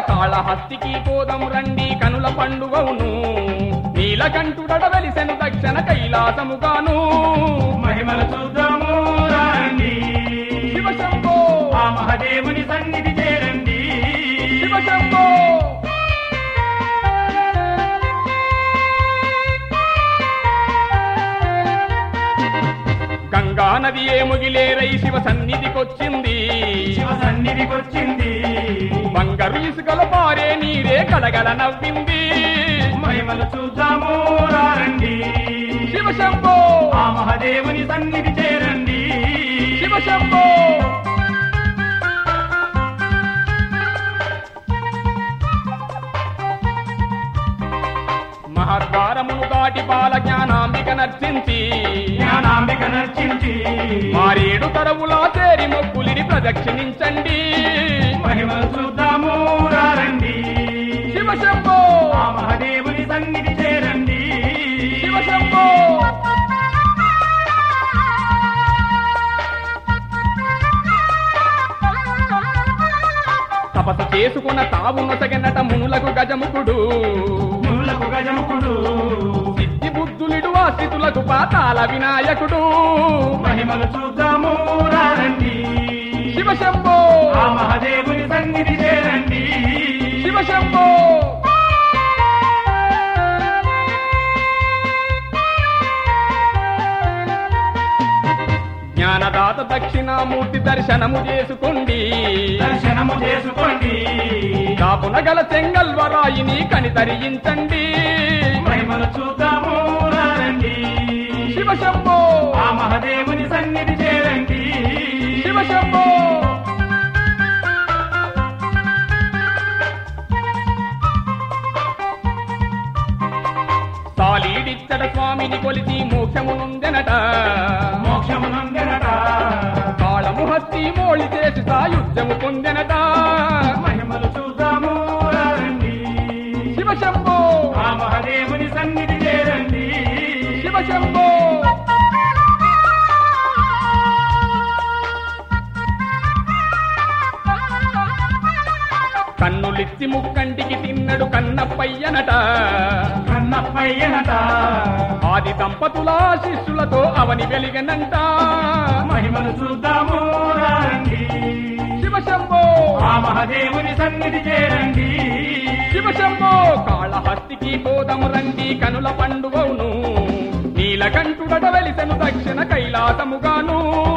కాళహస్తికి పోదము రండి కనుల పండుగవును నీలకంఠుడడ వెలిసెను దక్షిణ కైలాసముగాను మహిమలు చూద్దాము రండి శివశంభో ఆ మహదేవుని సన్నిధి చేరండి శివశంభో గంగా నది ఏ ముగిలేరై శివ సన్నిధికొచ్చింది శివ సన్నిధికొచ్చింది బంగారు ఇసుకల పారే నీరే కడగల నవ్వింది మహిమలు చూద్దాము రండి శివశంభో ఆ మహదేవుని సన్నిధి చేరండి శివశంభో మహద్వారమును దాటి బాల జ్ఞానాంబిక నర్చించి జ్ఞానాంబిక నర్చించి మారేడు తరవులా చేరి మొక్కులిని ప్రదక్షిణించండి మహిమలు చూద్దాము రండి శివశంభో ఆ మహదేవుని సన్నిధి చేరండి శివశంభో తపస్సు చేసుకున్న తావు నొసగనట మునులకు గజముకుడు మునులకు గజముకుడు సిద్ధి బుద్ధులుడు ఆ స్థితులకు పాతాల వినాయకుడు మహిమలు చూద్దాము రండి శివశంభో ఆ మహదేవుని సన్నిధి చేరండి శివశంభో జ్ఞానదాత దక్షిణామూర్తి దర్శనము చేసుకోండి దర్శనము చేసుకోండి కాపున గల చెంగల్వరాయిని కనితరించండి మహిమలు చూద్దాము రండి శివశంభో ఆ మహదేవుని సన్నిధి చేరండి శివశంభో సాలీడిచ్చట స్వామిని కొలిచి మోక్షమునుందెనట మోక్షమునందెనట కాళము హస్తి మోళి చేసి సాయుధ్యము పొందెనట మహిమలు చూద్దాము రండి శివశంభో ఆ మహదేవుని సన్నిధి చేరండి శివశంభో కన్నులిచ్చి ముక్కంటికి తిన్నడు కన్నప్పయ్యనట కన్నప్పయ్యనట ఆది దంపతుల శిష్యులతో అవని వెలిగనంట మహిమలు చూద్దాము రండి శివశంభో ఆ మహదేవుని సన్నిధి చేరండి శివశంభో కాళహస్తికి పోదము రండి కనుల పండుగవును నీలకంఠుడట వెలిసెను దక్షిణ కైలాసముగాను